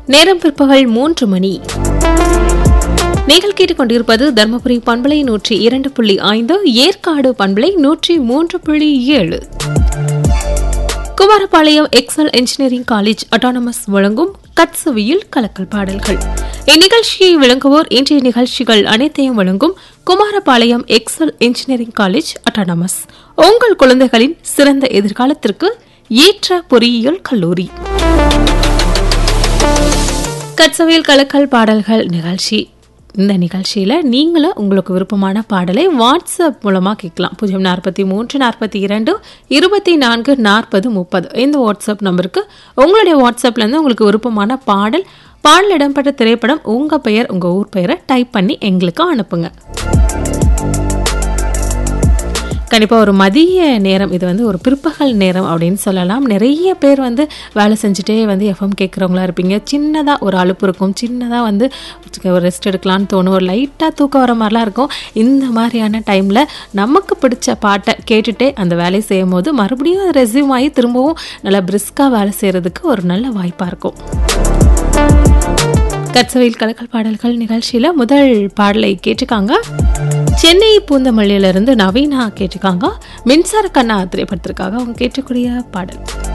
நேரம் பிற்பகல் மூன்று மணி நீங்கள் கேட்டுக்கொண்டிருப்பது தர்மபுரி பண்பலை நூற்றி இரண்டு புள்ளி ஐந்து ஏற்காடு பண்பலை நூற்றி மூன்று புள்ளி ஏழு Kumarapalayam Excel engineering college autonomous வழங்கும் கட்சவியில் கலக்கல் பாடல்கள் இந்நிகழ்ச்சியை விளங்குவோர் இன்றைய நிகழ்ச்சிகள் அனைத்தையும் வழங்கும் Kumarapalayam Excel engineering college autonomous உங்கள் குழந்தைகளின் சிறந்த எதிர்காலத்திற்கு ஏற்ற பொறியியல் கல்லூரி கட்சவியல் கலக்கல் பாடல்கள் நிகழ்ச்சி இந்த நிகழ்ச்சியில் நீங்களும் உங்களுக்கு விருப்பமான பாடலை வாட்ஸ்அப் மூலமாக கேட்கலாம் பூஜ்ஜியம் நாற்பத்தி மூன்று நாற்பத்தி இரண்டு இருபத்தி நான்கு நாற்பது முப்பது இந்த வாட்ஸ்அப் நம்பருக்கு உங்களுடைய வாட்ஸ்அப்லேருந்து உங்களுக்கு விருப்பமான பாடல் பாடல் இடம்பெற்ற திரைப்படம் உங்கள் பெயர் உங்கள் ஊர் பெயரை டைப் பண்ணி எங்களுக்கு அனுப்புங்க கண்டிப்பாக ஒரு மதிய நேரம் இது வந்து ஒரு பிற்பகல் நேரம் அப்படின்னு சொல்லலாம் நிறைய பேர் வந்து வேலை செஞ்சுட்டே வந்து எஃப்எம் கேட்குறவங்களா இருப்பீங்க சின்னதாக ஒரு அலுப்பு இருக்கும் சின்னதாக வந்து ஒரு ரெஸ்ட் எடுக்கலாம்னு தோணும் ஒரு லைட்டாக தூக்கம் வர மாதிரிலாம் இருக்கும் இந்த மாதிரியான டைமில் நமக்கு பிடிச்ச பாட்டை கேட்டுட்டே அந்த வேலையை செய்யும் போது மறுபடியும் அது ரெஸ்யூம் ஆகி திரும்பவும் நல்லா பிரிஸ்காக வேலை செய்கிறதுக்கு ஒரு நல்ல வாய்ப்பாக இருக்கும் கட்சவையில் கலக்கல் பாடல்கள் நிகழ்ச்சியில் முதல் பாடலை கேட்டிருக்காங்க சென்னை பூந்தமல்லியிலிருந்து நவீனா கேட்டிருக்காங்க மின்சார கண்ணா திரைப்படத்திற்காக அவங்க கேட்டக்கூடிய பாடல்